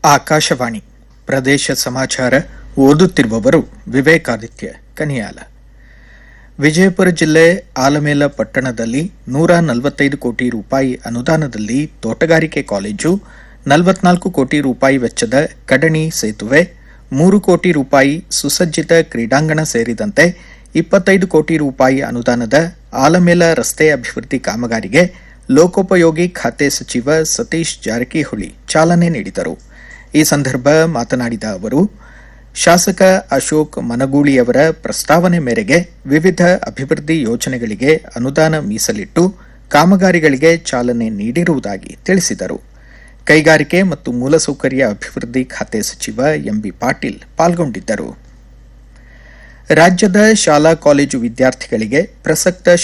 ಆಕಾಶವಾಣಿ ಪ್ರದೇಶ ಸಮಾಚಾರ ಓದುತ್ತಿರುವವರು ವಿವೇಕಾದಿತ್ಯ ಕನಿಯಾಲ ವಿಜಯಪುರ ಜಿಲ್ಲೆ ಆಲಮೇಲ ಪಟ್ಟಣದಲ್ಲಿ ನೂರ ನಲವತ್ತೈದು ಕೋಟಿ ರೂಪಾಯಿ ಅನುದಾನದಲ್ಲಿ ತೋಟಗಾರಿಕೆ ಕಾಲೇಜು ನಲವತ್ನಾಲ್ಕು ಕೋಟಿ ರೂಪಾಯಿ ವೆಚ್ಚದ ಕಡಣಿ ಸೇತುವೆ ಮೂರು ಕೋಟಿ ರೂಪಾಯಿ ಸುಸಜ್ಜಿತ ಕ್ರೀಡಾಂಗಣ ಸೇರಿದಂತೆ ಇಪ್ಪತ್ತೈದು ಕೋಟಿ ರೂಪಾಯಿ ಅನುದಾನದ ಆಲಮೇಲ ರಸ್ತೆ ಅಭಿವೃದ್ಧಿ ಕಾಮಗಾರಿಗೆ ಲೋಕೋಪಯೋಗಿ ಖಾತೆ ಸಚಿವ ಸತೀಶ್ ಜಾರಕಿಹೊಳಿ ಚಾಲನೆ ನೀಡಿದರು ಈ ಸಂದರ್ಭ ಮಾತನಾಡಿದ ಅವರು ಶಾಸಕ ಅಶೋಕ್ ಮನಗೂಳಿಯವರ ಪ್ರಸ್ತಾವನೆ ಮೇರೆಗೆ ವಿವಿಧ ಅಭಿವೃದ್ಧಿ ಯೋಜನೆಗಳಿಗೆ ಅನುದಾನ ಮೀಸಲಿಟ್ಟು ಕಾಮಗಾರಿಗಳಿಗೆ ಚಾಲನೆ ನೀಡಿರುವುದಾಗಿ ತಿಳಿಸಿದರು ಕೈಗಾರಿಕೆ ಮತ್ತು ಮೂಲಸೌಕರ್ಯ ಅಭಿವೃದ್ಧಿ ಖಾತೆ ಸಚಿವ ಎಂಬಿ ಪಾಟೀಲ್ ಪಾಲ್ಗೊಂಡಿದ್ದರು ರಾಜ್ಯದ ಶಾಲಾ ಕಾಲೇಜು ವಿದ್ಯಾರ್ಥಿಗಳಿಗೆ ಪ್ರಸಕ್ತ